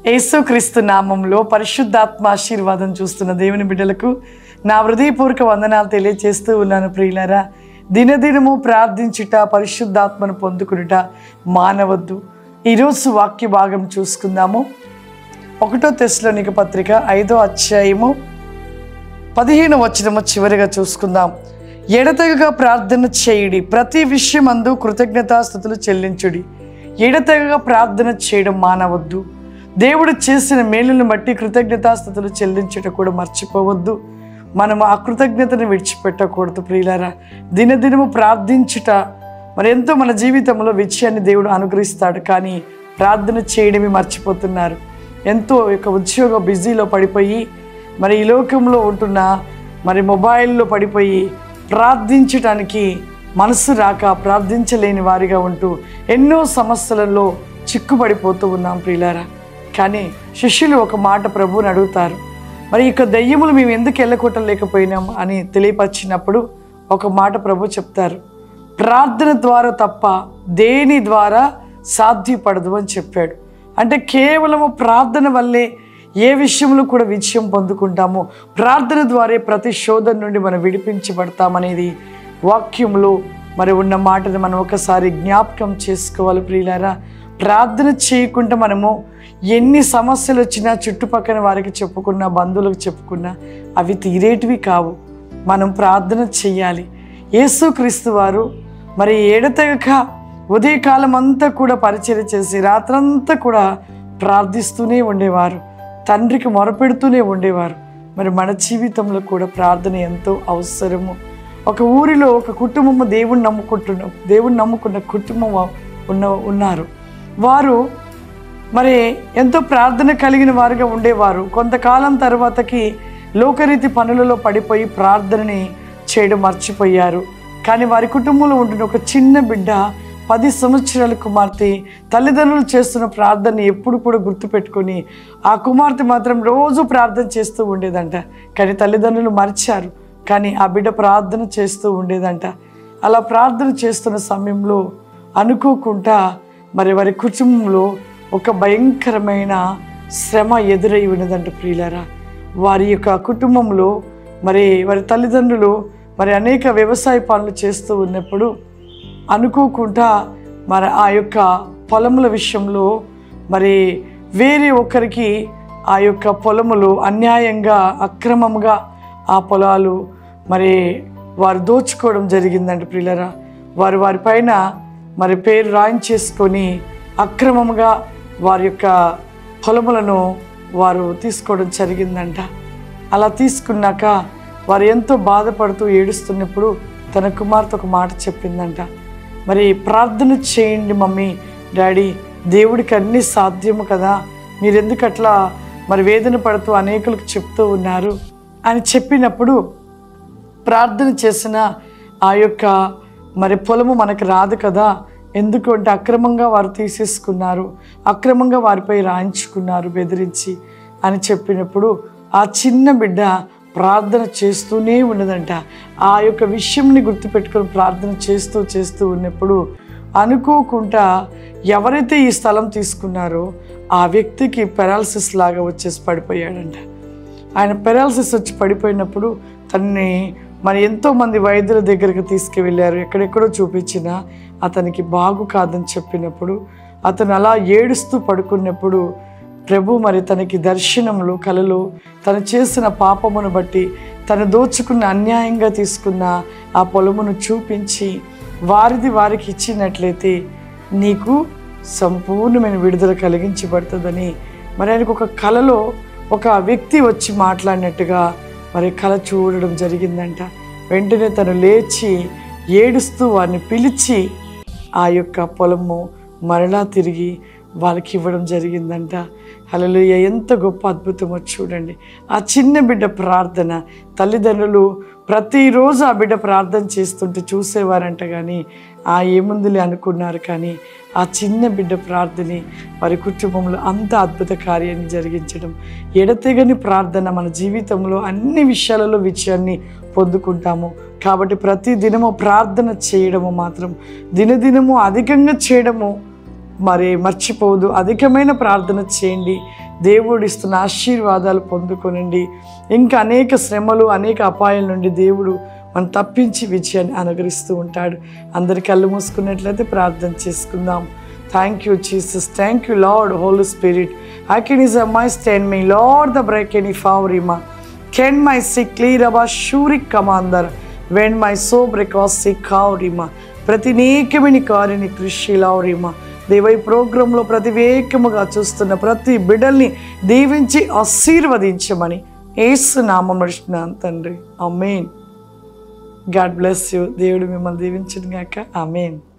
యేసుక్రీస్తు నామంలో పరిశుద్ధాత్మ ఆశీర్వాదం చూస్తున్న దేవుని బిడ్డలకు నా హృదయపూర్వక వందనాలు తెలియజేస్తూ ఉన్నాను ప్రియులరా దినదినము ప్రార్థించుట పరిశుద్ధాత్మను పొందుకునుట మానవద్దు ఈరోజు వాక్య భాగం చూసుకుందాము ఒకటో తెస్లోనిక పత్రిక ఐదో అధ్యాయము పదిహేను వచనము చివరిగా చూసుకుందాం ఎడతెగగా ప్రార్థన చేయుడి ప్రతి విషయమందు కృతజ్ఞతాస్థుతులు చెల్లించుడి ఎడతెగగా ప్రార్థన చేయడం మానవద్దు దేవుడు చేసిన మేలును బట్టి కృతజ్ఞతాస్థుతులు చెల్లించుట కూడా మర్చిపోవద్దు మనము ఆ కృతజ్ఞతను విడిచిపెట్టకూడదు ప్రియులారా దినదినము ప్రార్థించుట మరి ఎంతో మన జీవితంలో విజయాన్ని దేవుడు అనుగ్రహిస్తాడు కానీ ప్రార్థన చేయడమే మర్చిపోతున్నారు ఎంతో యొక్క ఉద్యోగ బిజీలో పడిపోయి మరి ఈ లోకంలో ఉంటున్న మరి మొబైల్లో పడిపోయి ప్రార్థించటానికి మనసు రాక ప్రార్థించలేని వారిగా ఉంటూ ఎన్నో సమస్యలలో చిక్కుపడిపోతూ ఉన్నాం ప్రియులారా కానీ శిష్యులు ఒక మాట ప్రభువుని అడుగుతారు మరి ఇక దయ్యములు మేము ఎందుకు వెళ్ళకొట్టలేకపోయినాం అని తెలియపరిచినప్పుడు ఒక మాట ప్రభు చెప్తారు ప్రార్థన ద్వారా తప్ప దేని ద్వారా సాధ్యపడదు అని చెప్పాడు అంటే కేవలము ప్రార్థన వల్లే ఏ విషయంలో కూడా విజయం పొందుకుంటామో ప్రార్థన ద్వారా ప్రతి శోధన నుండి మనం విడిపించబడతామనేది వాక్యంలో మరి ఉన్న మాటను మనం ఒకసారి జ్ఞాపకం చేసుకోవాలి ప్రియులారా ప్రార్థన చేయకుండా మనము ఎన్ని సమస్యలు వచ్చినా చుట్టుపక్కల వారికి చెప్పుకున్నా బంధువులకు చెప్పుకున్నా అవి తీరేటివి కావు మనం ప్రార్థన చెయ్యాలి యేసుక్రీస్తు వారు మరి ఏడతెగక ఉదయకాలం అంతా కూడా పరిచయం చేసి రాత్రంతా కూడా ప్రార్థిస్తూనే ఉండేవారు తండ్రికి మొరపెడుతూనే ఉండేవారు మరి మన జీవితంలో కూడా ప్రార్థన ఎంతో అవసరము ఒక ఊరిలో ఒక కుటుంబము దేవుణ్ణి నమ్ముకుంటున్న దేవుణ్ణి నమ్ముకున్న కుటుంబం ఉన్న ఉన్నారు వారు మరి ఎంతో ప్రార్థన కలిగిన వారుగా ఉండేవారు కొంతకాలం తర్వాతకి లోకరీతి పనులలో పడిపోయి ప్రార్థనని చేయడం మర్చిపోయారు కానీ వారి కుటుంబంలో ఉంటున్న ఒక చిన్న బిడ్డ పది సంవత్సరాల కుమార్తె తల్లిదండ్రులు చేస్తున్న ప్రార్థనని ఎప్పుడు కూడా గుర్తుపెట్టుకొని ఆ కుమార్తె మాత్రం రోజు ప్రార్థన చేస్తూ ఉండేదంట కానీ తల్లిదండ్రులు మర్చారు కానీ ఆ బిడ్డ ప్రార్థన చేస్తూ ఉండేదంట అలా ప్రార్థన చేస్తున్న సమయంలో అనుకోకుండా మరి వారి కుటుంబంలో ఒక భయంకరమైన శ్రమ ఎదురై ఉన్నదంట ప్రియులారా వారి యొక్క కుటుంబంలో మరి వారి తల్లిదండ్రులు మరి అనేక వ్యవసాయ పనులు చేస్తూ ఉన్నప్పుడు అనుకోకుండా మరి ఆ యొక్క పొలముల విషయంలో మరి వేరే ఒకరికి ఆ యొక్క పొలములు అన్యాయంగా అక్రమంగా ఆ పొలాలు మరి వారు దోచుకోవడం జరిగిందండి ప్రియులరా వారు వారిపైన మరి పేరు రాయించేసుకొని అక్రమంగా వారి యొక్క పొలములను వారు తీసుకోవడం జరిగిందంట అలా తీసుకున్నాక వారు ఎంతో బాధపడుతూ ఏడుస్తున్నప్పుడు తన కుమార్తె ఒక మాట చెప్పిందంట మరి ప్రార్థన చేయండి మమ్మీ డాడీ దేవుడికి అన్నీ సాధ్యము కదా మీరు ఎందుకు అట్లా మరి వేదన పడుతూ అనేకులకు చెప్తూ ఉన్నారు అని చెప్పినప్పుడు ప్రార్థన చేసిన ఆ యొక్క మరి పొలము మనకు రాదు కదా ఎందుకంటే అక్రమంగా వారు తీసేసుకున్నారు అక్రమంగా వారిపై రాయించుకున్నారు బెదిరించి అని చెప్పినప్పుడు ఆ చిన్న బిడ్డ ప్రార్థన చేస్తూనే ఉన్నదంట ఆ యొక్క విషయంని గుర్తుపెట్టుకొని ప్రార్థన చేస్తూ చేస్తూ ఉన్నప్పుడు అనుకోకుండా ఎవరైతే ఈ స్థలం తీసుకున్నారో ఆ వ్యక్తికి పెరాలసిస్ లాగా వచ్చేసి పడిపోయాడంట ఆయన పెరాలసిస్ వచ్చి పడిపోయినప్పుడు తనని మరి ఎంతోమంది వైద్యుల దగ్గరికి తీసుకువెళ్ళారు ఎక్కడెక్కడో చూపించినా అతనికి బాగు కాదని చెప్పినప్పుడు అతను అలా ఏడుస్తూ పడుకున్నప్పుడు ప్రభు మరి తనకి దర్శనంలో కలలో తను చేసిన పాపమును బట్టి తను దోచుకున్న అన్యాయంగా తీసుకున్న ఆ పొలమును చూపించి వారిది వారికి ఇచ్చినట్లయితే నీకు సంపూర్ణమైన విడుదల కలిగించబడుతుందని మరి ఆయనకు ఒక కలలో ఒక వ్యక్తి వచ్చి మాట్లాడినట్టుగా మరి కళ చూడడం జరిగిందంట వెంటనే తను లేచి ఏడుస్తూ వారిని పిలిచి ఆ యొక్క పొలము మరలా తిరిగి వాళ్ళకి ఇవ్వడం జరిగిందంట హల్లెలూయా ఎంత గొప్ప అద్భుతమో చూడండి ఆ చిన్న బిడ్డ ప్రార్థన తల్లిదండ్రులు ప్రతిరోజు ఆ బిడ్డ ప్రార్థన చేస్తుంటే చూసేవారంట కానీ ఆ ఏముందులే అనుకున్నారు కానీ ఆ చిన్న బిడ్డ ప్రార్థని వారి కుటుంబంలో అంత అద్భుత కార్యాన్ని జరిగించడం ఎడతెగని ప్రార్థన మన జీవితంలో అన్ని విషయాలలో విజయాన్ని పొందుకుంటాము కాబట్టి ప్రతి దినము ప్రార్థన చేయడము మాత్రం దినదినము అధికంగా చేయడము మరి మర్చిపోవద్దు అధికమైన ప్రార్థన చేయండి దేవుడు ఇస్తున్న ఆశీర్వాదాలు పొందుకొనండి ఇంకా అనేక శ్రమలు అనేక అపాయాల నుండి దేవుడు మనం తప్పించి విజయాన్ని అనుగ్రహిస్తూ ఉంటాడు అందరి కళ్ళు మూసుకున్నట్లయితే ప్రార్థన చేసుకుందాం thank you Jesus thank you Lord holy spirit I can is a my stand me Lord the break any ఫావరిమా కెన్ మై సిక్ క్లీర్ అబా షూరిక్ కమాందర్ వెన్ మై సోబ్ రికాస్ సిక్ కావరిమా ప్రతి నీకమిని కారిని కృషి లావరిమా దేవ ఈ ప్రోగ్రాంలో ప్రతి వేకముగా చూస్తున్న ప్రతి బిడ్డల్ని దీవించి ఆశీర్వదించమని ఏసు నామం నడుస్తున్నాను తండ్రి అమేన్ గాడ్ బ్లెస్ యూ దేవుడు మిమ్మల్ని దీవించిన గాక అమేన్